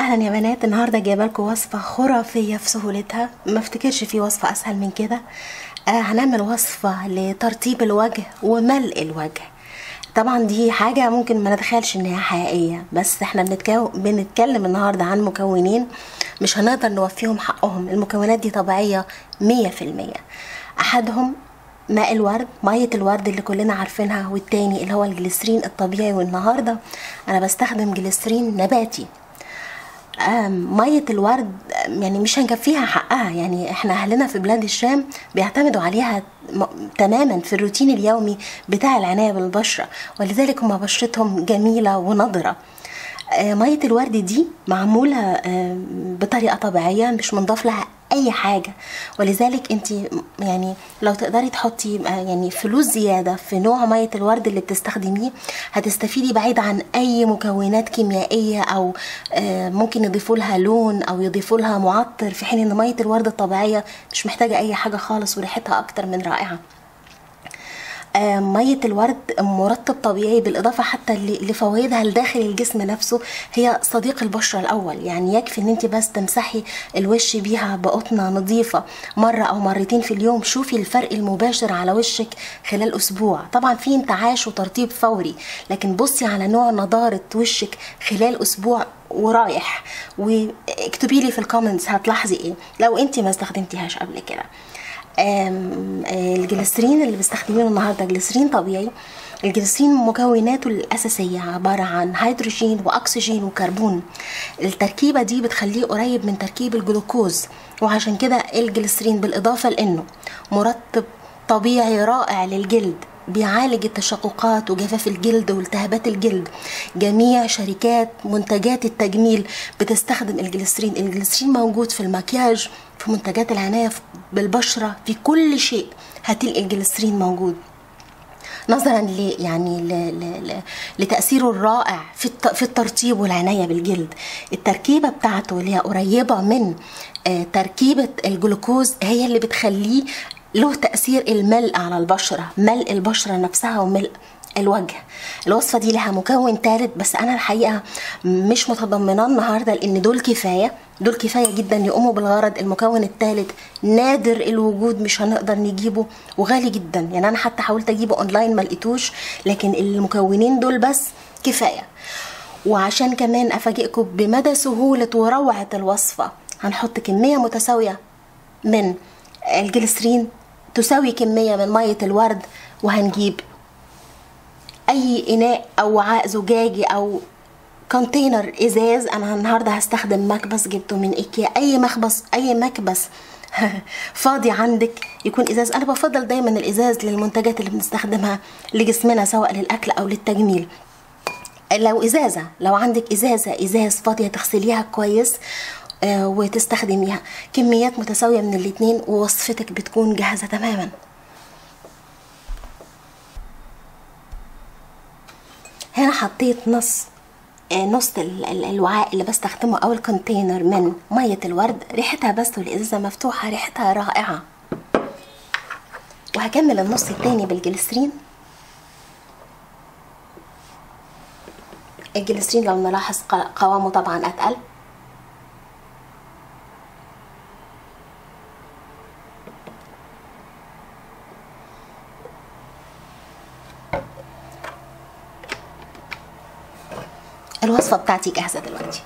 اهلا يا بنات النهارده جايبه لكم وصفه خرافيه في سهولتها ما افتكرش في وصفه اسهل من كده آه هنعمل وصفه لترطيب الوجه وملء الوجه طبعا دي حاجه ممكن ما نتخيلش ان هي حقيقيه بس احنا بنتكو... بنتكلم النهارده عن مكونين مش هنقدر نوفيهم حقهم المكونات دي طبيعيه مية في المية احدهم ماء الورد مية الورد اللي كلنا عارفينها والتاني اللي هو الجليسرين الطبيعي والنهاردة أنا بستخدم جليسرين نباتي آم، مية الورد آم، يعني مش هنكفيها حقها يعني احنا اهلنا في بلاد الشام بيعتمدوا عليها م- تماما في الروتين اليومي بتاع العناية بالبشرة ولذلك هم بشرتهم جميلة ونضرة آه، مية الورد دي معمولة آه، بطريقة طبيعية مش منضاف لها اي حاجة ولذلك انت يعني لو تقدري تحطي آه، يعني فلوس زيادة في نوع مية الورد اللي بتستخدميه هتستفيدي بعيد عن اي مكونات كيميائية او آه، ممكن يضيفوا لها لون او يضيفوا لها معطر في حين ان مية الورد الطبيعية مش محتاجة اي حاجة خالص وريحتها اكتر من رائعة آه، مية الورد مرطب طبيعي بالإضافة حتى ل- لفوائدها لداخل الجسم نفسه هي صديق البشرة الأول يعني يكفي إن أنت بس تمسحي الوش بيها بقطنة نظيفة مرة أو مرتين في اليوم شوفي الفرق المباشر على وشك خلال أسبوع طبعا في انتعاش وترطيب فوري لكن بصي على نوع نضارة وشك خلال أسبوع ورايح واكتبي لي في الكومنتس هتلاحظي ايه لو انت ما استخدمتيهاش قبل كده آم، آه، الجليسرين اللي بستخدمينه النهارده جليسرين طبيعي الجليسرين مكوناته الأساسية عبارة عن هيدروجين وأكسجين وكربون التركيبة دي بتخليه قريب من تركيب الجلوكوز وعشان كده الجليسرين بالإضافة لأنه مرطب طبيعي رائع للجلد بيعالج التشققات وجفاف الجلد والتهابات الجلد جميع شركات منتجات التجميل بتستخدم الجليسرين الجليسرين موجود في المكياج في منتجات العناية بالبشرة في كل شيء هتلاقي الجليسرين موجود نظرا ل يعني ل ل ل لتاثيره الرائع في الت- في الترطيب والعنايه بالجلد التركيبه بتاعته اللي هي قريبه من آه، تركيبه الجلوكوز هي اللي بتخليه له تاثير الملء على البشره ملء البشره نفسها وملء الوجه الوصفة دي لها مكون ثالث بس أنا الحقيقة مش متضمناه النهاردة لأن دول كفاية دول كفاية جدا يقوموا بالغرض المكون الثالث نادر الوجود مش هنقدر نجيبه وغالي جدا يعني أنا حتى حاولت أجيبه أونلاين ما لقيتوش لكن المكونين دول بس كفاية وعشان كمان أفاجئكم بمدى سهولة وروعة الوصفة هنحط كمية متساوية من الجليسرين تساوي كمية من مية الورد وهنجيب اي اناء او وعاء زجاجي او كونتينر ازاز انا النهارده هستخدم مكبس جبته من ايكيا اي مخبص اي مكبس فاضي عندك يكون ازاز انا بفضل دايما الازاز للمنتجات اللي بنستخدمها لجسمنا سواء للاكل او للتجميل لو ازازه لو عندك ازازه ازاز فاضيه تغسليها كويس آه، وتستخدميها كميات متساويه من الاتنين ووصفتك بتكون جاهزه تماما هنا حطيت نص آه، نص ال- ال- الوعاء اللي بستخدمه او الكونتينر من ميه الورد ريحتها بس والازازه مفتوحه ريحتها رائعه وهكمل النص التاني بالجليسرين الجليسرين لو نلاحظ ق- قوامه طبعا اتقل الوصفه بتاعتي جاهزه دلوقتي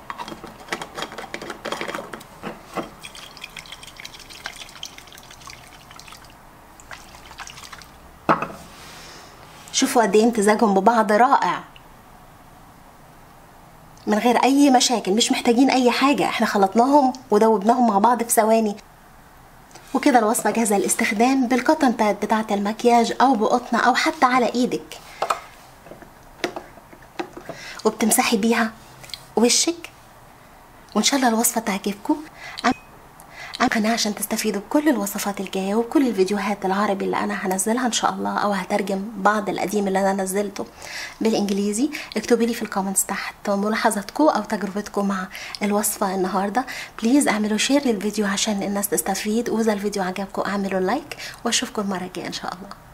شوفوا قد ايه امتزاجهم ببعض رائع من غير اي مشاكل مش محتاجين اي حاجه احنا خلطناهم ودوبناهم مع بعض في ثواني وكده الوصفه جاهزه للاستخدام بالقطن باد بتاعه المكياج او بقطنه او حتى على ايدك وبتمسحي بيها وشك وان شاء الله الوصفه تعجبكم اعملوا قناه عشان تستفيدوا بكل الوصفات الجايه وكل الفيديوهات العربي اللي انا هنزلها ان شاء الله او هترجم بعض القديم اللي انا نزلته بالانجليزي اكتبوا لي في الكومنتس تحت ملاحظاتكم او تجربتكم مع الوصفه النهارده بليز اعملوا شير للفيديو عشان الناس تستفيد واذا الفيديو عجبكم اعملوا لايك واشوفكم المره الجايه ان شاء الله